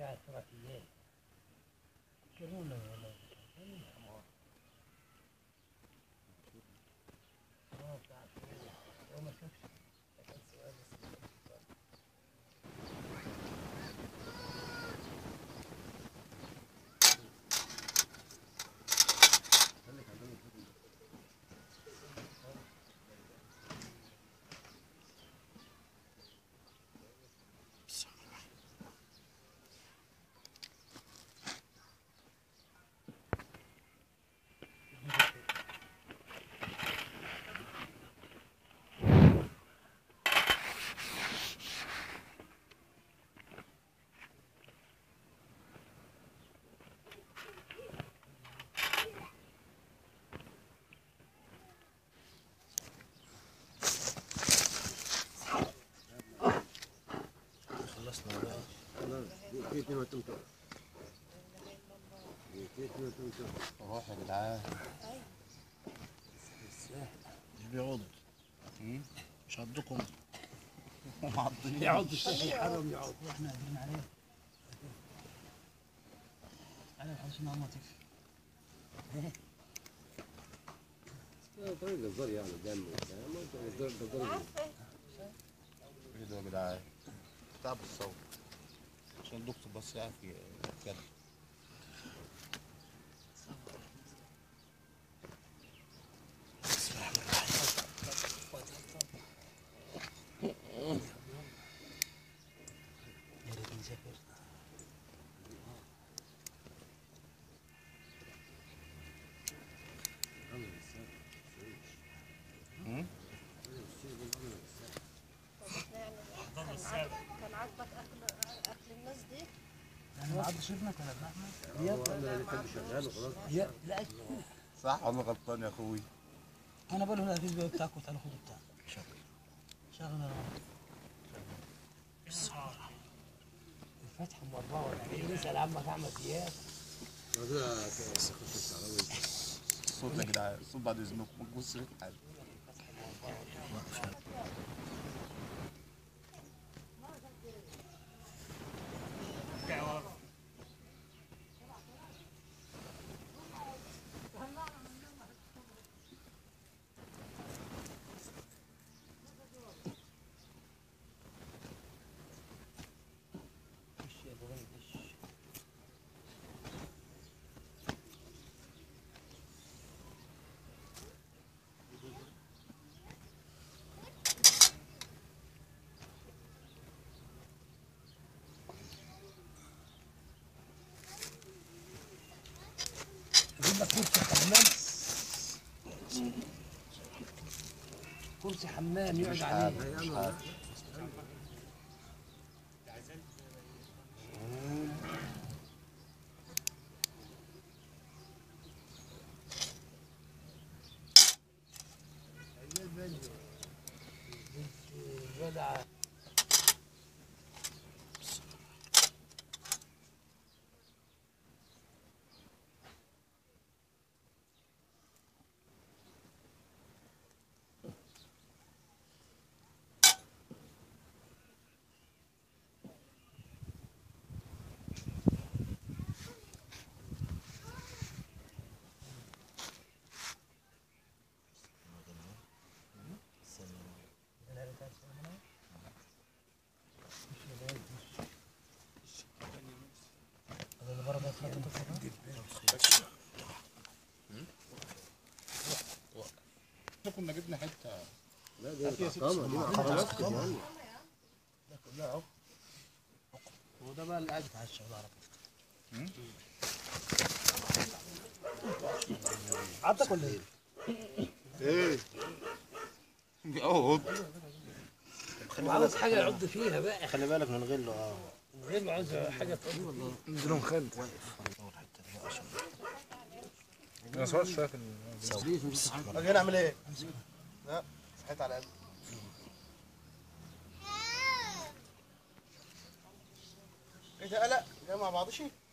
بتاع الثلاثيات كلونا ولا اه بتاع هو ما شافش ده كان سؤال بس خلصنا بقى في اثنين وتمتع في اثنين وتمتع روح يا جدعان مش بيعض مش عضكم معضين يعض الشيخ الحرم يعض واحنا قادرين عليه انا بحس انها ما تكفي طريق الزر يعني دم وبتاع ما الزر الزر ايه ده يا جدعان تعب الصوت عشان الدكتور بس يعرف يتكلم يا ريت نسافر كان عاجبك اكل اكل الناس دي انا ما عدتش ابنك ولا ابن احمد انا اللي كان شغال وخلاص يا لا صح انا غلطان يا اخوي انا بقول له لا تجيب بتاعك وتعالى خد بتاعك شغل شغل انا الفتح ام 44 اسال عمك احمد زياد هذا خش العربي الصوت يا جدعان الصوت بعد اذنكم ما تبص لي حاجه خش يا ابو غني خش اجيب لك كرسي حمام كرسي حمام يقعد عليه مش حاجه جدع كنا جبنا حته لا دي محكمة دي محكمة يعني ده كلها عقد هو ده بقى اللي قاعد بتاع الشغل على كده عطك ولا ايه؟ ايه بيقعد عاوز حاجه يعض فيها بقى خلي بالك من غله اه من غير ما عاوز حاجه تعض انزلهم خد انا صوت شويه في اجي نعمل ايه؟ لا صحيت على قلبي ايه ده قلق جاي مع بعض شيء